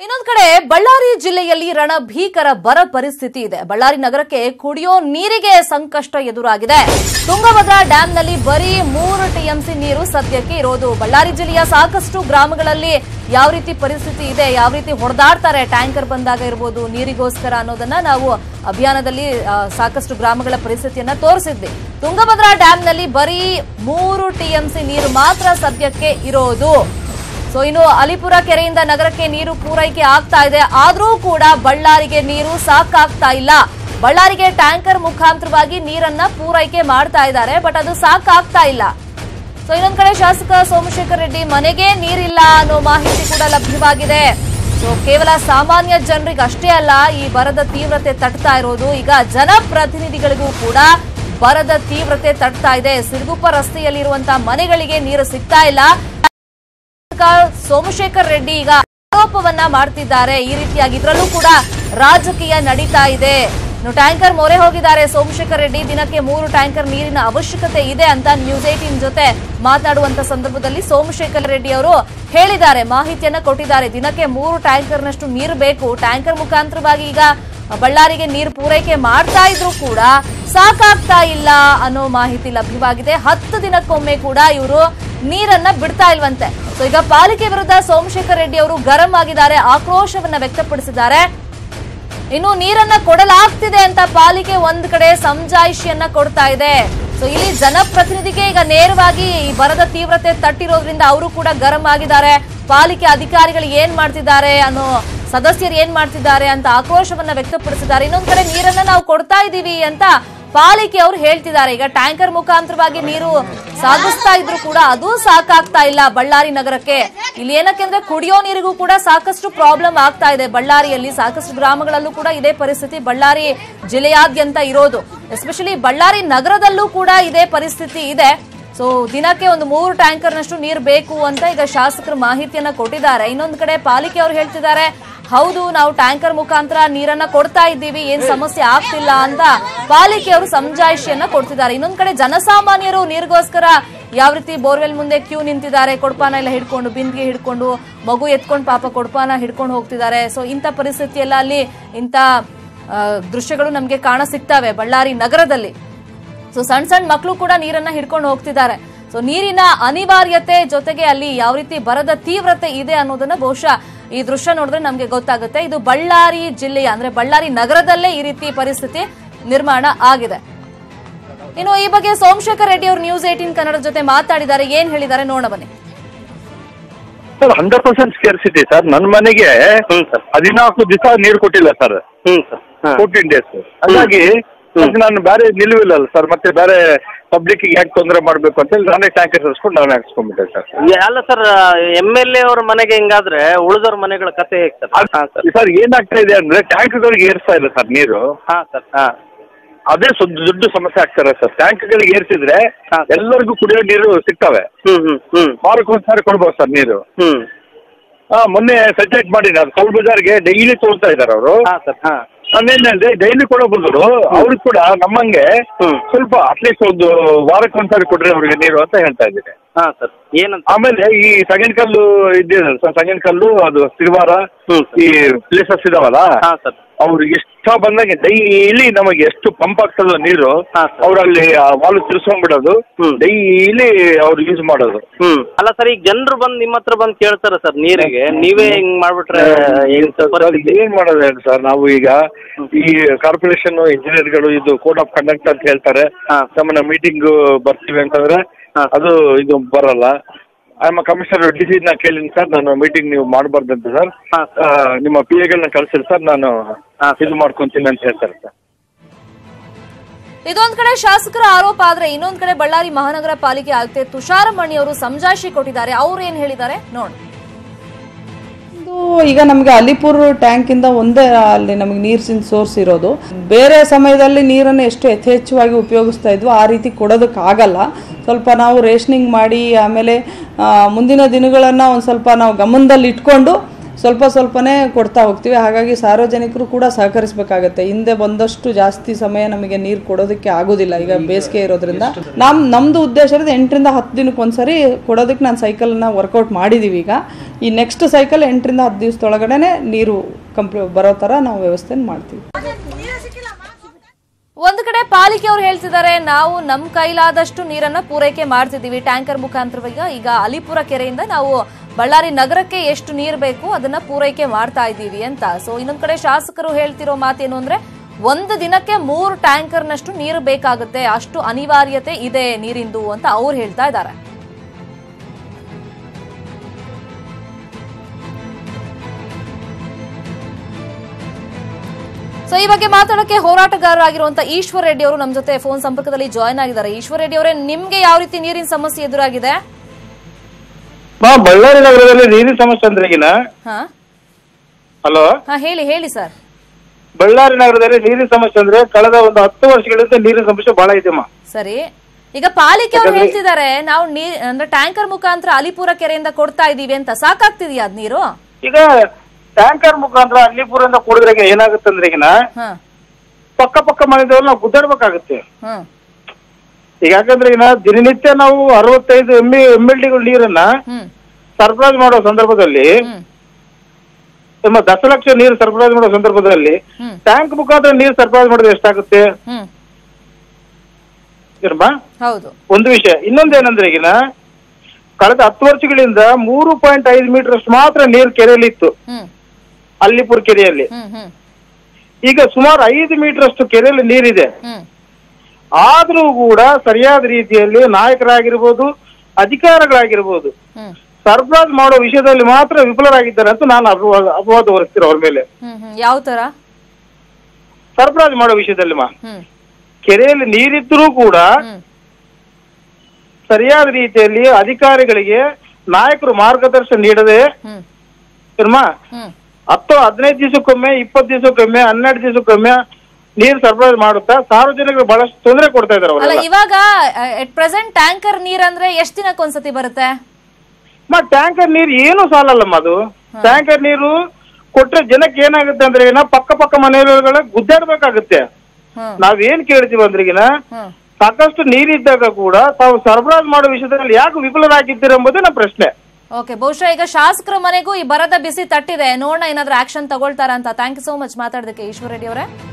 ಇನ್ನೊಂದ್ ಕಡೆ ಬಳ್ಳಾರಿ ಜಿಲ್ಲೆಯಲ್ಲಿ ರಣಭೀಕರ ಬರ ಪರಿಸ್ಥಿತಿ ಇದೆ ಬಳ್ಳಾರಿ ನಗರಕ್ಕೆ ಕುಡಿಯೋ ನೀರಿಗೆ ಸಂಕಷ್ಟ ಎದುರಾಗಿದೆ ತುಂಗಭದ್ರಾ ಡ್ಯಾಂನಲ್ಲಿ ಬರೀ ಮೂರು ಟಿಎಂಸಿ ನೀರು ಸದ್ಯಕ್ಕೆ ಇರೋದು ಬಳ್ಳಾರಿ ಜಿಲ್ಲೆಯ ಸಾಕಷ್ಟು ಗ್ರಾಮಗಳಲ್ಲಿ ಯಾವ ರೀತಿ ಪರಿಸ್ಥಿತಿ ಇದೆ ಯಾವ ರೀತಿ ಹೊಡೆದಾಡ್ತಾರೆ ಟ್ಯಾಂಕರ್ ಬಂದಾಗ ಇರ್ಬೋದು ನೀರಿಗೋಸ್ಕರ ಅನ್ನೋದನ್ನ ನಾವು ಅಭಿಯಾನದಲ್ಲಿ ಆ, ಸಾಕಷ್ಟು ಗ್ರಾಮಗಳ ಪರಿಸ್ಥಿತಿಯನ್ನ ತೋರಿಸಿದ್ವಿ ತುಂಗಭದ್ರಾ ಡ್ಯಾಂನಲ್ಲಿ ಬರೀ ಮೂರು ಟಿಎಂಸಿ ನೀರು ಮಾತ್ರ ಸದ್ಯಕ್ಕೆ ಇರೋದು ಸೊ ಇನ್ನು ಅಲಿಪುರ ಕೆರೆಯಿಂದ ನಗರಕ್ಕೆ ನೀರು ಪೂರೈಕೆ ಆಗ್ತಾ ಇದೆ ಆದ್ರೂ ಕೂಡ ಬಳ್ಳಾರಿಗೆ ನೀರು ಸಾಕಾಗ್ತಾ ಇಲ್ಲ ಬಳ್ಳಾರಿಗೆ ಟ್ಯಾಂಕರ್ ಮುಖಾಂತರವಾಗಿ ನೀರನ್ನ ಪೂರೈಕೆ ಮಾಡ್ತಾ ಇದ್ದಾರೆ ಬಟ್ ಅದು ಸಾಕಾಗ್ತಾ ಇಲ್ಲ ಸೊ ಇನ್ನೊಂದ್ ಕಡೆ ಶಾಸಕ ಸೋಮಶೇಖರ್ ರೆಡ್ಡಿ ಮನೆಗೆ ನೀರಿಲ್ಲ ಅನ್ನೋ ಮಾಹಿತಿ ಕೂಡ ಲಭ್ಯವಾಗಿದೆ ಸೊ ಕೇವಲ ಸಾಮಾನ್ಯ ಜನರಿಗೆ ಅಷ್ಟೇ ಅಲ್ಲ ಈ ಬರದ ತೀವ್ರತೆ ತಟ್ತಾ ಇರೋದು ಈಗ ಜನಪ್ರತಿನಿಧಿಗಳಿಗೂ ಕೂಡ ಬರದ ತೀವ್ರತೆ ತಟ್ತಾ ಇದೆ ಸಿರುಗುಪ್ಪ ರಸ್ತೆಯಲ್ಲಿರುವಂತಹ ಮನೆಗಳಿಗೆ ನೀರು ಸಿಗ್ತಾ ಇಲ್ಲ ಶಾಸಕ ಸೋಮಶೇಖರ್ ರೆಡ್ಡಿ ಈಗ ಆರೋಪವನ್ನ ಮಾಡ್ತಿದ್ದಾರೆ ಈ ರೀತಿಯಾಗಿ ಇದರಲ್ಲೂ ಕೂಡ ರಾಜಕೀಯ ನಡೀತಾ ಇದೆ ಇನ್ನು ಟ್ಯಾಂಕರ್ ಮೊರೆ ಹೋಗಿದ್ದಾರೆ ಸೋಮಶೇಖರ್ ರೆಡ್ಡಿ ದಿನಕ್ಕೆ ಮೂರು ಟ್ಯಾಂಕರ್ ನೀರಿನ ಅವಶ್ಯಕತೆ ಇದೆ ಅಂತ ನ್ಯೂಸ್ ಏಟೀನ್ ಜೊತೆ ಮಾತನಾಡುವಂತ ಸಂದರ್ಭದಲ್ಲಿ ಸೋಮಶೇಖರ್ ರೆಡ್ಡಿ ಅವರು ಹೇಳಿದ್ದಾರೆ ಮಾಹಿತಿಯನ್ನ ಕೊಟ್ಟಿದ್ದಾರೆ ದಿನಕ್ಕೆ ಮೂರು ಟ್ಯಾಂಕರ್ನಷ್ಟು ನೀರು ಬೇಕು ಟ್ಯಾಂಕರ್ ಮುಖಾಂತರವಾಗಿ ಈಗ ಬಳ್ಳಾರಿಗೆ ನೀರು ಪೂರೈಕೆ ಮಾಡ್ತಾ ಇದ್ರು ಕೂಡ ಸಾಕಾಗ್ತಾ ಇಲ್ಲ ಅನ್ನೋ ಮಾಹಿತಿ ಲಭ್ಯವಾಗಿದೆ ಹತ್ತು ದಿನಕ್ಕೊಮ್ಮೆ ಕೂಡ ಇವರು ನೀರನ್ನ ಬಿಡ್ತಾ ಇಲ್ವಂತೆ ಸೊ ಈಗ ಪಾಲಿಕೆ ವಿರುದ್ಧ ಸೋಮಶೇಖರ್ ರೆಡ್ಡಿ ಅವರು ಗರಂ ಆಗಿದ್ದಾರೆ ಆಕ್ರೋಶವನ್ನ ವ್ಯಕ್ತಪಡಿಸಿದ್ದಾರೆ ಇನ್ನು ನೀರನ್ನ ಕೊಡಲಾಗ್ತಿದೆ ಅಂತ ಪಾಲಿಕೆ ಒಂದ್ ಕಡೆ ಸಮಜಾಯಿಷಿಯನ್ನ ಕೊಡ್ತಾ ಇದೆ ಸೊ ಇಲ್ಲಿ ಜನಪ್ರತಿನಿಧಿಗೆ ಈಗ ನೇರವಾಗಿ ಈ ಬರದ ತೀವ್ರತೆ ತಟ್ಟಿರೋದ್ರಿಂದ ಅವರು ಕೂಡ ಗರಂ ಆಗಿದ್ದಾರೆ ಪಾಲಿಕೆ ಅಧಿಕಾರಿಗಳು ಏನ್ ಮಾಡ್ತಿದ್ದಾರೆ ಅನ್ನೋ ಸದಸ್ಯರು ಏನ್ ಮಾಡ್ತಿದ್ದಾರೆ ಅಂತ ಆಕ್ರೋಶವನ್ನ ವ್ಯಕ್ತಪಡಿಸಿದ್ದಾರೆ ಇನ್ನೊಂದ್ ಕಡೆ ನೀರನ್ನ ನಾವು ಕೊಡ್ತಾ ಇದೀವಿ ಅಂತ ಪಾಲಿಕೆ ಅವರು ಹೇಳ್ತಿದ್ದಾರೆ ಈಗ ಟ್ಯಾಂಕರ್ ಮುಖಾಂತರವಾಗಿ ನೀರು ಸಾಗಿಸ್ತಾ ಇದ್ರು ಕೂಡ ಅದು ಸಾಕಾಗ್ತಾ ಇಲ್ಲ ಬಳ್ಳಾರಿ ನಗರಕ್ಕೆ ಇಲ್ಲಿ ಏನಕ್ಕೆ ಅಂದ್ರೆ ಕುಡಿಯೋ ನೀರಿಗೂ ಕೂಡ ಸಾಕಷ್ಟು ಪ್ರಾಬ್ಲಮ್ ಆಗ್ತಾ ಇದೆ ಬಳ್ಳಾರಿಯಲ್ಲಿ ಸಾಕಷ್ಟು ಗ್ರಾಮಗಳಲ್ಲೂ ಕೂಡ ಇದೇ ಪರಿಸ್ಥಿತಿ ಬಳ್ಳಾರಿ ಜಿಲ್ಲೆಯಾದ್ಯಂತ ಇರೋದು ಎಸ್ಪೆಷಲಿ ಬಳ್ಳಾರಿ ನಗರದಲ್ಲೂ ಕೂಡ ಇದೇ ಪರಿಸ್ಥಿತಿ ಇದೆ ಸೊ ದಿನಕ್ಕೆ ಒಂದು ಮೂರು ಟ್ಯಾಂಕರ್ನಷ್ಟು ನೀರು ಬೇಕು ಅಂತ ಈಗ ಶಾಸಕರು ಮಾಹಿತಿಯನ್ನ ಕೊಟ್ಟಿದ್ದಾರೆ ಇನ್ನೊಂದು ಕಡೆ ಪಾಲಿಕೆ ಅವರು ಹೇಳ್ತಿದ್ದಾರೆ ಹೌದು ನಾವು ಟ್ಯಾಂಕರ್ ಮುಖಾಂತರ ನೀರನ್ನ ಕೊಡ್ತಾ ಇದ್ದೀವಿ ಏನ್ ಸಮಸ್ಯೆ ಆಗ್ತಿಲ್ಲ ಅಂತ ಪಾಲಿಕೆಯವರು ಸಮಜಾಯಿಷಿಯನ್ನ ಕೊಡ್ತಿದ್ದಾರೆ ಇನ್ನೊಂದ್ ಕಡೆ ಜನಸಾಮಾನ್ಯರು ನೀರಿಗೋಸ್ಕರ ಯಾವ ರೀತಿ ಬೋರ್ವೆಲ್ ಮುಂದೆ ಕ್ಯೂ ನಿಂತಿದ್ದಾರೆ ಕೊಡ್ಪಾನ ಎಲ್ಲ ಹಿಡ್ಕೊಂಡು ಬಿಂದಿಗೆ ಹಿಡ್ಕೊಂಡು ಮಗು ಎತ್ಕೊಂಡು ಪಾಪ ಕೊಡ್ಪಾನ ಹಿಡ್ಕೊಂಡು ಹೋಗ್ತಿದ್ದಾರೆ ಸೊ ಇಂಥ ಪರಿಸ್ಥಿತಿಯೆಲ್ಲ ಅಲ್ಲಿ ಇಂಥ ಆ, ದೃಶ್ಯಗಳು ನಮಗೆ ಕಾಣ ಸಿಗ್ತವೆ ಬಳ್ಳಾರಿ ನಗರದಲ್ಲಿ ಸೊ ಸಣ್ಣ ಸಣ್ಣ ಮಕ್ಕಳು ಕೂಡ ನೀರನ್ನ ಹಿಡ್ಕೊಂಡು ಹೋಗ್ತಿದ್ದಾರೆ ಸೊ ನೀರಿನ ಅನಿವಾರ್ಯತೆ ಜೊತೆಗೆ ಅಲ್ಲಿ ಯಾವ ರೀತಿ ಬರದ ತೀವ್ರತೆ ಇದೆ ಅನ್ನೋದನ್ನ ಬಹುಶಃ ಈ ದೃಶ್ಯ ನೋಡಿದ್ರೆ ನಮ್ಗೆ ಗೊತ್ತಾಗುತ್ತೆ ಇದು ಬಳ್ಳಾರಿ ಜಿಲ್ಲೆಯ ಅಂದ್ರೆ ಬಳ್ಳಾರಿ ನಗರದಲ್ಲೇ ಈ ರೀತಿ ಪರಿಸ್ಥಿತಿ ನಿರ್ಮಾಣ ಆಗಿದೆ ಇನ್ನು ಈ ಬಗ್ಗೆ ಸೋಮಶೇಖರ್ ರೆಡ್ಡಿ ಅವರು ನ್ಯೂಸ್ ಏಟೀನ್ ಕನ್ನಡ ಜೊತೆ ಮಾತಾಡಿದ್ದಾರೆ ಏನ್ ಹೇಳಿದ್ದಾರೆ ನೋಡ ಬನ್ನಿ sir hundred percent scarcity sir ನನ್ನ ಮನೆಗೆ ಹ್ಮ್ ಸರ್ ಹದಿನಾಲ್ಕು ದಿವಸ ನೀರು ಕೊಟ್ಟಿಲ್ಲ ಸರ್ ಹ್ಮ್ ಸರ್ ಹಾಂ ಫೋರ್ಟೀನ್ ಡೇಸ್ ಹಾಗಾಗಿ ಮತ್ತೆ ನಾನು ಬೇರೆ ನಿಲುವಿಲ್ಲಲ್ಲ ಸರ್ ಮತ್ತೆ ಬೇರೆ ಪಬ್ಲಿಕ್ ಯಾಕೆ ತೊಂದರೆ ಮಾಡಬೇಕು ಅಂತ ಹೇಳಿ ನಾನೇ ಟ್ಯಾಂಕರ್ ತರಿಸ್ಕೊಂಡು ನಾನೇ ಹಾಕ್ಸ್ಕೊಂಡ್ಬಿಟ್ಟೆ ಸರ್ ಅಲ್ಲ ಸರ್ ಎಮ್ ಎಲ್ ಎ ಅವ್ರ ಮನೆಗೆ ಹಿಂಗಾದ್ರೆ ಉಳಿದವ್ರ ಮನೆಗಳ ಕತೆ ಹೇಗೆ ಸರ್ ಹಾಂ ಸರ್ ಸರ್ ಏನಾಗ್ತಾ ಇದೆ ಅಂದ್ರೆ ಟ್ಯಾಂಕ್ಗಳಿಗೆ ಏರ್ಸ್ತಾ ಇಲ್ಲ ಸರ್ ನೀರು ಹಾಂ ಸರ್ ಹಾಂ ಅದೇ ಸ್ವಲ್ಪ ದೊಡ್ಡ ಸಮಸ್ಯೆ ಆಗ್ತಾರೆ ಸರ್ ಟ್ಯಾಂಕ್ಗಳಿಗೆ ಏರ್ಸಿದ್ರೆ ಹಾ. ಎಲ್ಲರಿಗೂ ಕುಡಿಯೋ ನೀರು ಸಿಗ್ತವೆ ಹ್ಞೂ ಹ್ಞೂ ಹ್ಞೂ ವಾರಕ್ಕೊಂದ್ಸಾರಿ ಕೊಡ್ಬೋದು ಸರ್ ನೀರು ಹ್ಞೂ ಹಾ ಮೊನ್ನೆ ಸೆಟೇಟ್ ಮಾಡಿ ಅದು ಕಲ್ ಬಜಾರ್ಗೆ ಡೈಲಿ ತೋರ್ತಾ ಇದ್ದಾರೆ ಅವರು ಹಾಂ ಸರ್ ಹಾಂ ನಾನೇನಂದ್ರೆ ಡೈಲಿ ಕೊಡೋ ಬದಲು ಅವ್ರಿಗೆ ಕೂಡ ನಮ್ಮಂಗೆ ಹ್ಮ್. ಸ್ವಲ್ಪ ಅಟ್ಲೀಸ್ಟ್ ಒಂದು ವಾರಕ್ಕೊಂದ್ಸಾರಿ ಕೊಡ್ರಿ ಅವ್ರಿಗೆ ನೀರು ಅಂತ ಹೇಳ್ತಾ ಇದ್ದೀನಿ ಹಾಂ ಸರ್ ಏನಂತ ಆಮೇಲೆ ಈ ಸಂಗನಕಲ್ಲು ಇದ್ದೇನಲ್ಲ ಸರ್ ಸಂಗನಕಲ್ಲು ಅದು ಸಿರಿವಾರ ಹ್ಮ್. ಈ ಪ್ಲೇಸಸ್ ಇದಾವಲ್ಲ ಹಾಂ ಸರ್ ಅವ್ರಿಗೆ ಇಷ್ಟ ಬಂದಂಗೆ ಡೈಲಿ ನಮಗೆ ಎಷ್ಟು ಪಂಪ್ ಆಗ್ತದೋ ನೀರು ಹಾ, ಸರ್. ಅವ್ರಲ್ಲಿ ಆ ವಾಲು ತಿರ್ಸ್ಕೊಂಡ್ಬಿಡೋದು ಹ್ಮ್. ಡೈಲಿ ಅವ್ರು ಯೂಸ್ ಮಾಡೋದು ಹ್ಞೂ ಅಲ್ಲ ಸರ್ ಈಗ ಜನರು ಬಂದು ನಿಮ್ಮ ಹತ್ರ ಬಂದು ಕೇಳ್ತಾರೆ ಸರ್ ನೀರಿಗೆ ನೀವೇ ಹಿಂಗ್ ಮಾಡ್ಬಿಟ್ರೆ ಏನು ಸರ್, ಪರಿಸ್ಥಿತಿ ಏನ್ ಮಾಡೋದು ಹೇಳಿ ಸರ್ ನಾವು ಈಗ ಈ ಕಾರ್ಪೊರೇಷನ್ ಇಂಜಿನಿಯರ್ಗಳು ಇದು ಕೋಡ್ ಆಫ್ ಕಂಡಕ್ಟ್ ಅಂತ ಹೇಳ್ತಾರೆ ಹಾ. ನಮ್ಮನ್ನ ಮೀಟಿಂಗ್ ಬರ್ತೀವಿ ಅಂತಂದ್ರೆ ಹಾ. ಅದು ಇದು ಬರಲ್ಲ ಆಮ ಕಮಿಷನರ್ ಡಿ ಸಿ ನ ಕೇಳಿನಿ ಸರ್ ನಾನು ಮೀಟಿಂಗ್ ನೀವು ಮಾಡಬಾರ್ದಂತ ಸರ್ ಹಾ, ಆ, ನಿಮ್ಮ ಪಿ ಎಗಳನ್ನ ಕಳ್ಸಿರಿ ಸರ್ ನಾನು ಹಾ, ಸರ್. ಇದು ಮಾಡ್ಕೊಂತೀನಿ ಅಂತ ಹೇಳ್ತಾರೆ ಸರ್ ಇದೊಂದ್ ಕಡೆ ಶಾಸಕರ ಆರೋಪ ಆದ್ರೆ ಇನ್ನೊಂದ್ ಕಡೆ ಬಳ್ಳಾರಿ ಮಹಾನಗರ ಪಾಲಿಕೆ ಆಯುಕ್ತೆ ತುಷಾರಮಣಿ ಅವರು ಸಮಜಾಯಿಷಿ ಕೊಟ್ಟಿದ್ದಾರೆ ಅವ್ರು ಏನ್ ಹೇಳಿದ್ದಾರೆ ನೋಡಿ ಇದು ಈಗ ನಮಗೆ ಅಲಿಪುರ್ ಟ್ಯಾಂಕಿಂದ ಒಂದೇ ಅಲ್ಲಿ ನಮಗೆ ನೀರಿನ ಸೋರ್ಸ್ ಇರೋದು ಬೇರೆ ಸಮಯದಲ್ಲಿ ನೀರನ್ನು ಎಷ್ಟು ಯಥೇಚ್ಛವಾಗಿ ಉಪಯೋಗಿಸ್ತಾ ಇದ್ವೋ ಆ ರೀತಿ ಕೊಡೋದಕ್ಕಾಗಲ್ಲ ಸ್ವಲ್ಪ ನಾವು ರೇಷನಿಂಗ್ ಮಾಡಿ ಆಮೇಲೆ ಆ, ಮುಂದಿನ ದಿನಗಳನ್ನು ಒಂದು ಸ್ವಲ್ಪ ನಾವು ಗಮನದಲ್ಲಿ ಇಟ್ಕೊಂಡು ಸ್ವಲ್ಪ ಸ್ವಲ್ಪನೇ ಕೊಡ್ತಾ ಹೋಗ್ತೀವಿ ಹಾಗಾಗಿ ಸಾರ್ವಜನಿಕರು ಕೂಡ ಸಹಕರಿಸಬೇಕಾಗತ್ತೆ ಹಿಂದೆ ಬಂದಷ್ಟು ಜಾಸ್ತಿ ಸಮಯ ನಮಗೆ ನೀರು ಕೊಡೋದಕ್ಕೆ ಆಗೋದಿಲ್ಲ ಈಗ ಬೇಸಿಗೆ ಇರೋದ್ರಿಂದ ನಮ್ ನಮ್ದು ಉದ್ದೇಶ ಇರೋದು ಎಂಟರಿಂದ ಹತ್ತು ದಿನಕ್ಕೆ ಒಂದ್ಸರಿ ಕೊಡೋದಕ್ಕೆ ನಾನು ಸೈಕಲ್ನ ವರ್ಕೌಟ್ ಮಾಡಿದ್ದೀವಿ ಈಗ ಈ ನೆಕ್ಸ್ಟ್ ಸೈಕಲ್ ಎಂಟರಿಂದ ಹತ್ತು ದಿವಸದೊಳಗಡೆ ನೀರು ಕಂಪ್ಲೀ ಬರೋ ಥರ ನಾವು ವ್ಯವಸ್ಥೆ ಮಾಡ್ತೀವಿ ಒಂದು ಕಡೆ ಪಾಲಿಕೆ ಅವ್ರು ಹೇಳ್ತಿದ್ದಾರೆ ನಾವು ನಮ್ಮ ಕೈಲಾದಷ್ಟು ನೀರನ್ನ ಪೂರೈಕೆ ಮಾಡ್ತಿದ್ದೀವಿ ಟ್ಯಾಂಕರ್ ಮುಖಾಂತರ ಈಗ ಅಲಿಪುರ ಕೆರೆಯಿಂದ ನಾವು ಬಳ್ಳಾರಿ ನಗರಕ್ಕೆ ಎಷ್ಟು ನೀರು ಬೇಕು ಅದನ್ನ ಪೂರೈಕೆ ಮಾಡ್ತಾ ಇದ್ದೀವಿ ಅಂತ ಸೊ ಇನ್ನೊಂದ್ ಕಡೆ ಶಾಸಕರು ಹೇಳ್ತಿರೋ ಮಾತೇನು ಅಂದ್ರೆ ಒಂದು ದಿನಕ್ಕೆ ಮೂರು ಟ್ಯಾಂಕರ್ನಷ್ಟು ನೀರು ಬೇಕಾಗುತ್ತೆ ಅಷ್ಟು ಅನಿವಾರ್ಯತೆ ಇದೆ ನೀರಿಂದು ಅಂತ ಅವ್ರು ಹೇಳ್ತಾ ಇದ್ದಾರೆ ಸೊ ಈ ಬಗ್ಗೆ ಮಾತಾಡೋಕೆ ಹೋರಾಟಗಾರರಾಗಿರುವಂತ ಈಶ್ವರ್ ರೆಡ್ಡಿ ಅವರು ನಮ್ಮ ಜೊತೆ ಫೋನ್ ಸಂಪರ್ಕದಲ್ಲಿ ಜಾಯ್ನ್ ಆಗಿದ್ದಾರೆ ಈಶ್ವರ್ ರೆಡ್ಡಿ ಅವರೇ ನಿಮ್ಗೆ ಯಾವ ರೀತಿ ನೀರಿನ ಸಮಸ್ಯೆ ಎದುರಾಗಿದೆ ಮಾ ಬಳ್ಳಾರಿ ನಗರದಲ್ಲಿ ನೀರಿನ ಸಮಸ್ಯೆ ಅಂದ್ರೆ ಈಗಿನ ಹಾ ಹಲೋ ಹಾ ಹೇಳಿ ಹೇಳಿ ಸರ್ ಬಳ್ಳಾರಿ ನಗರದಲ್ಲಿ ನೀರಿನ ಸಮಸ್ಯೆ ಅಂದ್ರೆ ಕಳೆದ ಒಂದು ಹತ್ತು ವರ್ಷಗಳಿಂದ ನೀರಿನ ಸಮಸ್ಯೆ ಬಹಳ ಇದೆ ಮಾ ಸರಿ ಈಗ ಪಾಲಿಕೆ ಅವ್ರು ಹೇಳ್ತಿದ್ದಾರೆ ನಾವು ನೀರ್ ಅಂದ್ರೆ ಟ್ಯಾಂಕರ್ ಮುಖಾಂತರ ಅಲಿಪುರ ಕೆರೆಯಿಂದ ಕೊಡ್ತಾ ಇದೀವಿ ಅಂತ ಸಾಕಾಗ್ತಿದ್ಯಾ ಅದ್ ನೀರು ಈಗ ಟ್ಯಾಂಕರ್ ಮುಖಾಂತರ ಅಲ್ಲಿಪುರದಿಂದ ಕುಡಿದ್ರೆ ಏನಾಗುತ್ತೆ ಅಂದ್ರೆ ಈಗಿನ ಹಾ ಪಕ್ಕ ಪಕ್ಕ ಮನೆದವ್ರು ನಾವು ಗುದ್ದಾಡ್ಬೇಕಾಗುತ್ತೆ ಹ್ಮ್ ಈಗ ಯಾಕಂದ್ರೆ ಈಗ ದಿನನಿತ್ಯ ನಾವು ಅರವತ್ತೈದು ಎಮ್ ಎಮ್ ಎಲ್ ಡಿಗಳು ನೀರನ್ನ ಹ್ಮ್ ಸರಬರಾಜು ಮಾಡೋ ಸಂದರ್ಭದಲ್ಲಿ ಹ್ಮ್ ನಮ್ಮ ದಶಲಕ್ಷ ನೀರು ಸರಬರಾಜು ಮಾಡೋ ಸಂದರ್ಭದಲ್ಲಿ ಹ್ಮ್. ಟ್ಯಾಂಕ್ ಮುಖಾಂತರ ನೀರು ಸರಬರಾಜು ಮಾಡಿದ್ರೆ ಎಷ್ಟಾಗುತ್ತೆ ಹ್ಮ್ ಇರ್ಮ ಹೌದು ಒಂದು ವಿಷಯ ಇನ್ನೊಂದೇನಂದ್ರೆ ಈಗಿನ ಕಳೆದ ಹತ್ತು ವರ್ಷಗಳಿಂದ ಮೂರು ಪಾಯಿಂಟ್ ಐದು ಮೀಟರ್ ಅಷ್ಟು ಮಾತ್ರ ನೀರು ಕೆರೆಯಲ್ಲಿ ಇತ್ತು ಹ್ಮ್ ಅಲ್ಲಿಪುರ ಕೆರೆಯಲ್ಲಿ ಹ್ಮ್ ಹ್ಮ್ ಈಗ ಸುಮಾರು ಐದು ಮೀಟರ್ ಅಷ್ಟು ಕೆರೆಯಲ್ಲಿ ನೀರಿದೆ ಹ್ಮ್ ಆದ್ರೂ ಕೂಡ ಸರಿಯಾದ ರೀತಿಯಲ್ಲಿ ನಾಯಕರಾಗಿರ್ಬೋದು ಅಧಿಕಾರಿಗಳಾಗಿರ್ಬೋದು ಹ್ಮ್ ಸರಬರಾಜು ಮಾಡೋ ವಿಷಯದಲ್ಲಿ ಮಾತ್ರ ವಿಫಲರಾಗಿದ್ದಾರೆ ಅಂತ ನಾನು ಅಪವಾದ ಅಪವಾದ ಹೊರಿಸ್ತೀನಿ ಅವ್ರ ಮೇಲೆ ಹ್ಮ್ ಹ್ಮ್ ಯಾವ ತರ ಸರಬರಾಜು ಮಾಡೋ ವಿಷಯದಲ್ಲಿ ಮಾ ಹ್ಮ್ ಕೆರೆಯಲ್ಲಿ ನೀರಿದ್ರೂ ಕೂಡ ಹ್ಮ್ ಸರಿಯಾದ ರೀತಿಯಲ್ಲಿ ಅಧಿಕಾರಿಗಳಿಗೆ ನಾಯಕರು ಮಾರ್ಗದರ್ಶನ ನೀಡದೆ ಹ್ಮ್ ಇರ್ಮಾ ಹ್ಮ್ ಹತ್ತು ಹದಿನೈದು ದಿವಸಕ್ಕೊಮ್ಮೆ ಇಪ್ಪತ್ತು ದಿವಸಕ್ಕೊಮ್ಮೆ ಹನ್ನೆರಡು ದಿವಸಕ್ಕೊಮ್ಮೆ ನೀರು ಸರಬರಾಜು ಮಾಡುತ್ತಾ ಸಾರ್ವಜನಿಕರು ಬಹಳಷ್ಟು ತೊಂದರೆ ಕೊಡ್ತಾ ಇದ್ದಾರೆ ಅಲ್ಲ ಅವರೆಲ್ಲ ಇವಾಗ ಎಟ್ ಪ್ರೆಸೆಂಟ್ ಟ್ಯಾಂಕರ್ ನೀರ್ ಅಂದ್ರೆ ಎಷ್ಟ್ ದಿನಕ್ಕೆ ಒಂದ್ಸತಿ ಬರುತ್ತೆ ಮ ಟ್ಯಾಂಕರ್ ನೀರು ಏನು ಸಾಲಲ್ಲಮ್ಮ ಅದು ಟ್ಯಾಂಕರ್ ನೀರು ಕೊಟ್ರೆ ಜನಕ್ಕೆ ಏನಾಗುತ್ತೆ ಅಂದ್ರೆ ಈಗ ಪಕ್ಕ ಪಕ್ಕ ಮನೆಗಳ ಗುದ್ದಾಡ್ಬೇಕಾಗುತ್ತೆ ಹ್ಮ್ ನಾವೇನ್ ಕೇಳ್ತೀವಿ ಅಂದ್ರೆ ಈಗಿನ ಹ್ಮ್ ಸಾಕಷ್ಟು ನೀರಿದ್ದಾಗ ಕೂಡ ತಾವು ಸರಬರಾಜು ಮಾಡೋ ವಿಷಯದಲ್ಲಿ ಯಾಕೆ ವಿಫಲರಾಗಿದ್ದೀರ ಎಂಬುದೇ ನನ್ನ ಪ್ರಶ್ನೆ ಓಕೆ ಬಹುಶಃ ಈಗ ಶಾಸಕರ ಮನೆಗೂ ಈ ಬರದ ಬಿಸಿ ತಟ್ಟಿದೆ ನೋಡೋಣ ಏನಾದ್ರೂ ಆಕ್ಷನ್ ತಗೊಳ್ತಾರ ಅಂತ ಥ್ಯಾಂಕ್ ಯು ಸೋ ಮಚ್ ಮಾತಾಡೋದಕ್ಕೆ ಈಶ್ವರ್ ರೆಡ್ಡಿ ಅವರೇ